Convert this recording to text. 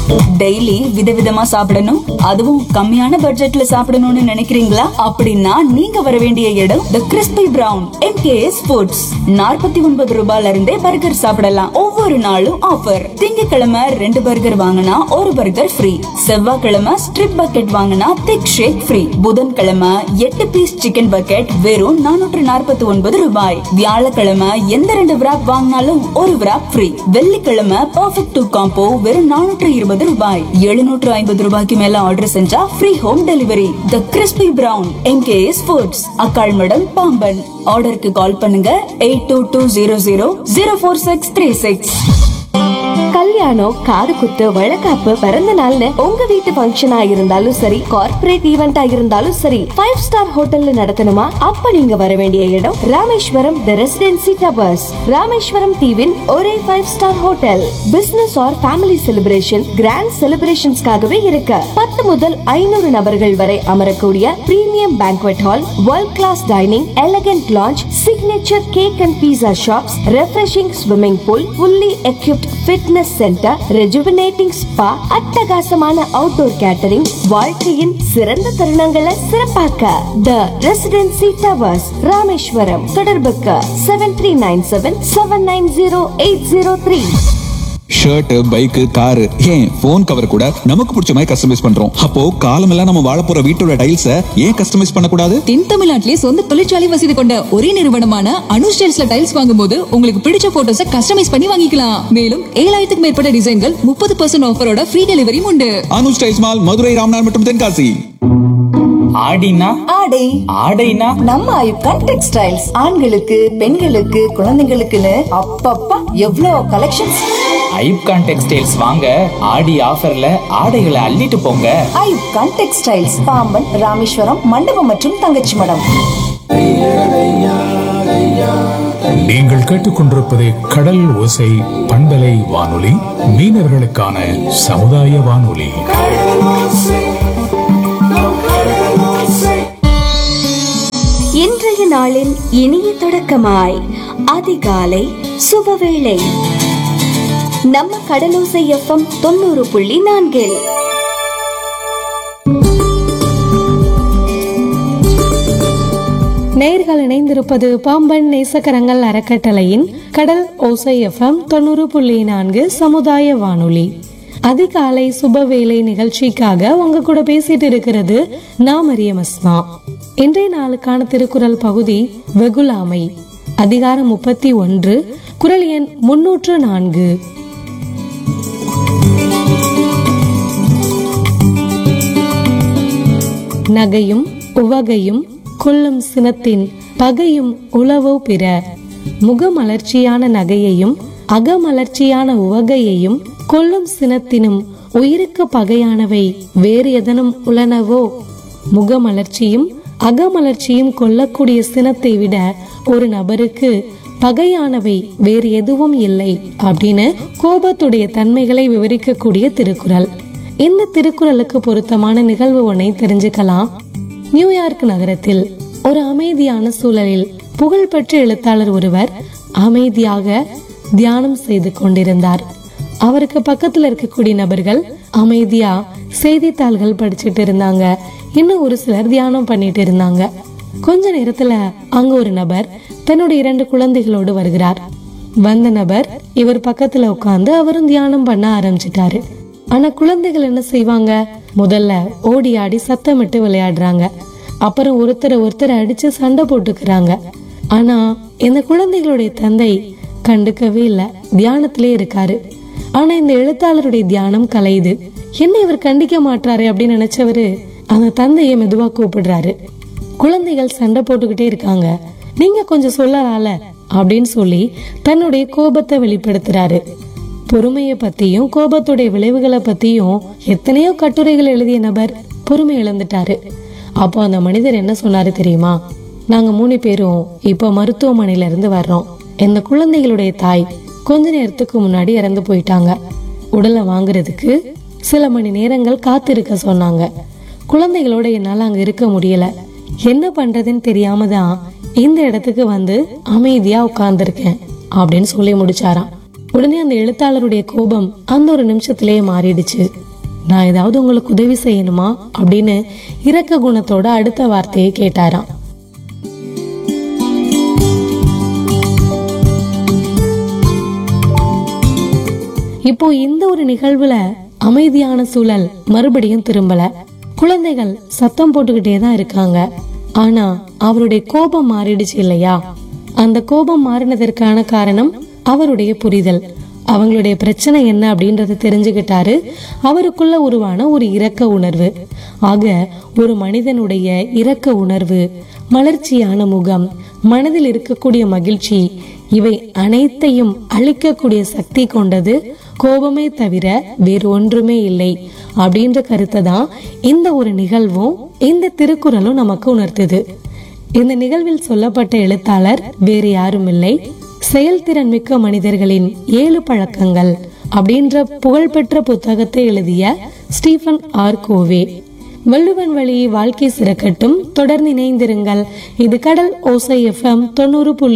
daily விதவிதமா சாப்பிடணும் அதுவும் கம்மியான பட்ஜெட்ல சாப்பிடணும்னு நினைக்கிறீங்களா அப்படின்னா நீங்க வர வேண்டிய இடம் the crispy brown M K S foods நாற்பத்தி ஒன்பது ரூபாயில இருந்தே பர்கர் சாப்பிடலாம் ஒவ்வொரு நாளும் ஆஃபர் திங்கட்கிழமை ரெண்டு பர்கர் வாங்கினா ஒரு பர்கர் ஃப்ரீ செவ்வாய்க்கிழமை ஸ்ட்ரிப் பக்கெட் வாங்கினா திக் ஷேக் ஃப்ரீ புதன்கிழமை எட்டு பீஸ் சிக்கன் பக்கெட் வெறும் நானூற்று நாற்பத்தி ஒன்பது ரூபாய் வியாழக்கிழமை எந்த ரெண்டு wrap வாங்கினாலும் ஒரு wrap ஃப்ரீ வெள்ளிக்கிழமை பர்ஃபெக்ட் டூ காம்போ வெறும் நானூற்று இருபது ரூபாய் எழுநூற்று ஐம்பது ரூபாய்க்கு மேல ஆர்டர் செஞ்சா free home delivery the crispy brown M K S foods Akkalmadam Pamban ஆர்டருக்கு கால் பண்ணுங்க eight two two zero zero zero four six three six கல்யாணம் காது குத்து வழக்காப்பு பிறந்த நாள்னு உங்க வீட்டு ஃபங்க்ஷனா இருந்தாலும் சரி கார்ப்பரேட் ஈவெண்டா இருந்தாலும் சரி ஃபைவ் ஸ்டார் ஹோட்டல்ல நடத்தணுமா அப்ப நீங்க வர வேண்டிய இடம் Rameswaram the residency towers Rameswaram தீவின் ஒரே five star hotel business or family celebration grand செலிப்ரேஷன்ஸ்க்காகவே இருக்கு பத்து முதல் ஐநூறு நபர்கள் வரை அமரக்கூடிய premium banquet hall world class dining elegant lawns signature cake and pizza shops refreshing swimming pool fully equipped fitness centre rejuvenating spa அட்டகாசமான அவுட்டோர் கேட்டரிங் வாழ்க்கையின் சிறந்த தருணங்களை சிறப்பாக்க த ரெசிடென்சி டவர்ஸ் ராமேஸ்வரம் தொடர்புக்கு seven three nine seven seven nine zero eight zero three shirt bike car ஏன் phone cover கூட நமக்கு பிடிச்ச மாதிரி கஸ்டமைஸ் பண்றோம் அப்போ காலமெல்லாம் நம்ம வாழ போற வீட்டோட டைல்ஸ ஏன் கஸ்டமைஸ் பண்ணக்கூடாது தென் தமிழ்நாட்டிலே சொந்த தொழிற்சாலை வசதி கொண்ட ஒரே நிறுவனமான அனு ஸ்டைல்ஸ்ல டைல்ஸ் வாங்கும்போது உங்களுக்கு பிடிச்ச போட்டோஸ கஸ்டமைஸ் பண்ணி வாங்கிக்கலாம் மேலும் ஏழாயிரத்துக்கு மேற்பட்ட டிசைன்கள் முப்பது பர்சன்ட் ஆஃபரோட ஃப்ரீ டெலிவரியும் உண்டு அனு ஸ்டைல்ஸ் மால் மதுரை ராம்நாத் மற்றும் தென்காசி ஆடினா ஆடை ஆடைனா நம்ம ஐப்கான் டெக்ஸ்டைல்ஸ் ஆண்களுக்கு பெண்களுக்கு குழந்தைங்களுக்குன்னு அப்பப்பா எவ்வளோ கலெக்ஷன்ஸ் ஐப்கான் டெக்ஸ்டைல்ஸ் வாங்க ஆடி ஆஃபர்ல ஆடைகளை அள்ளிட்டு போங்க ஐப்கான் டெக்ஸ்டைல்ஸ் பாம்பன் ராமேஸ்வரம் மண்டபம் மற்றும் தங்கச்சி மடம் நீங்கள் கேட்டுக்கொண்டிருப்பது கடல் ஓசை பண்பலை வானொலி மீனவர்களுக்கான சமுதாய வானொலி இன்றைய நாளின் இனிய தொடக்கமாய் அதிகாலை சுபவேளை நம்ம கடலோசை எஃப்எம் தொண்ணூறு புள்ளி நான்கில் நேர்கள் இணைந்திருப்பது பாம்பன் நேசக்கரங்கள் அறக்கட்டளையின் கடல் ஓசை எஃப்எம் தொண்ணூறு புள்ளி நான்கு சமுதாய வானொலி அதிகாலை சுபவேளை நிகழ்ச்சிக்காக உங்க கூட பேசிட்டு இருக்கிறது நான் மரியம் அஸ்மா இன்றைய நாளுக்கான திருக்குறள் பகுதி வெகுலாமை அதிகாரம் முப்பத்தி ஒன்று குரல் எண் முன்னூற்று நான்கு நகையும் உவகையும் கொள்ளும் சினத்தின் பகையும் உளவோ பிற முகமலர்ச்சியான நகையையும் அகமலர்ச்சியான உவகையையும் கொள்ளும் சினத்தினும் உயிருக்கு பகையானவை வேறு எதனும் உளனவோ முகமலர்ச்சியும் அகமலர்ச்சியும் கொள்ளக்கூடிய சினத்தை விட ஒரு நபருக்கு பகையானவை வேறு எதுவும் இல்லை அப்படின்னு கோபத்துடைய தன்மைகளை விவரிக்கக்கூடிய திருக்குறள் இந்த திருக்குறளுக்கு பொருத்தமான நிகழ்வு ஒன்றை தெரிஞ்சுக்கலாம் நியூயார்க் நகரத்தில் ஒரு அமைதியான சூழலில் புகழ்பெற்ற எழுத்தாளர் ஒருவர் அமைதியாக தியானம் செய்து கொண்டிருந்தார் அவருக்கு பக்கத்துல இருக்கக்கூடிய நபர்கள் அமைதியா செய்தித்தாள்கள் படிச்சுட்டு இருந்தாங்க இன்னும் ஒரு சிலர் தியானம் பண்ணிட்டு இருந்தாங்க கொஞ்ச நேரத்துல அங்க ஒரு நபர் தன்னுடைய இரண்டு குழந்தைகளோடு வருகிறார் வந்த நபர் இவர் பக்கத்துல உட்கார்ந்து அவரும் தியானம் பண்ண ஆரம்பிச்சிட்டாரு ஆனா குழந்தைகள் என்ன செய்வாங்க முதல்ல ஓடி ஆடி சத்தமிட்டு விளையாடுறாங்க அப்புறம் ஒருத்தரை ஒருத்தர் அடிச்சு சண்டை போட்டுக்கிறாங்க ஆனா இந்த குழந்தைகளுடைய தந்தை கண்டுக்கவே இல்ல தியானத்திலே இருக்காரு ஆனா இந்த எழுத்தாளருடைய தியானம் கலையுது என்ன இவர் கண்டிக்க மாட்டாரு அப்படின்னு நினைச்சவரு அந்த தந்தையை மெதுவா கூப்பிடுறாரு குழந்தைகள் சண்டை போட்டுக்கிட்டே இருக்காங்க நீங்க கொஞ்சம் சொல்லலால அப்படின்னு சொல்லி தன்னுடைய கோபத்தை வெளிப்படுத்துறாரு பொறுமையை பத்தியும் கோபத்துடைய விளைவுகளை பத்தியும் எத்தனையோ கட்டுரைகள் எழுதிய நபர் பொறுமை இழந்துட்டாரு அப்போ அந்த மனிதர் என்ன சொன்னாரு தெரியுமா நாங்க மூணு பேரும் இப்போ மருத்துவமனையில இருந்து வர்றோம் இந்த குழந்தைகளுடைய தாய் கொஞ்ச நேரத்துக்கு முன்னாடி இறந்து போயிட்டாங்க உடலை வாங்குறதுக்கு சில மணி நேரங்கள் காத்திருக்க சொன்னாங்க குழந்தைகளோட என்னால அங்க இருக்க முடியல என்ன பண்றதுன்னு தெரியாம தான் இந்த இடத்துக்கு வந்து அமைதியா உட்கார்ந்துருக்கேன் அப்படின்னு சொல்லி முடிச்சாராம் உடனே அந்த எழுத்தாளருடைய கோபம் அந்த ஒரு நிமிஷத்திலேயே மாறிடுச்சு நான் ஏதாவது உங்களுக்கு உதவி செய்யணுமா அப்படின்னு இரக்க குணத்தோட அடுத்த வார்த்தையை கேட்டாராம் இப்போ இந்த ஒரு நிகழ்வுல அமைதியான சூழல் மறுபடியும் திரும்பல குழந்தைகள் சத்தம் போட்டுக்கிட்டே தான் இருக்காங்க ஆனா அவருடைய கோபம் மாறிடுச்சு இல்லையா அந்த கோபம் மாறினதற்கான காரணம் அவருடைய புரிதல் அவங்களுடைய பிரச்சனை என்ன அப்படின்றத தெரிஞ்சுக்கிட்டாரு அவருக்குள்ள உருவான ஒரு இரக்க உணர்வு ஆக ஒரு மனிதனுடைய இரக்க உணர்வு மலர்ச்சியான முகம் மனதில் இருக்கக்கூடிய மகிழ்ச்சி இவை அனைத்தையும் அழிக்கக்கூடிய சக்தி கொண்டது கோபமே தவிர வேறு ஒன்றுமே இல்லை அப்படின்ற கருத்தை தான் இந்த ஒரு நிகழ்வும் இந்த திருக்குறளும் நமக்கு உணர்த்துது இந்த நிகழ்வில் சொல்லப்பட்ட எழுத்தாளர் வேறு யாரும் இல்லை செயல்திறன் மிக்க மனிதர்களின் ஏழு பழக்கங்கள் அப்படின்ற புகழ்பெற்ற புத்தகத்தை எழுதிய ஸ்டீஃபன் ஆர் கோவே வள்ளுவன் வழி வாழ்க்கை சிறக்கட்டும் தொடர்ந்து இணைந்திருங்கள் இது கடல் ஓசை எஃப்எம் தொண்ணூறு புள்ளி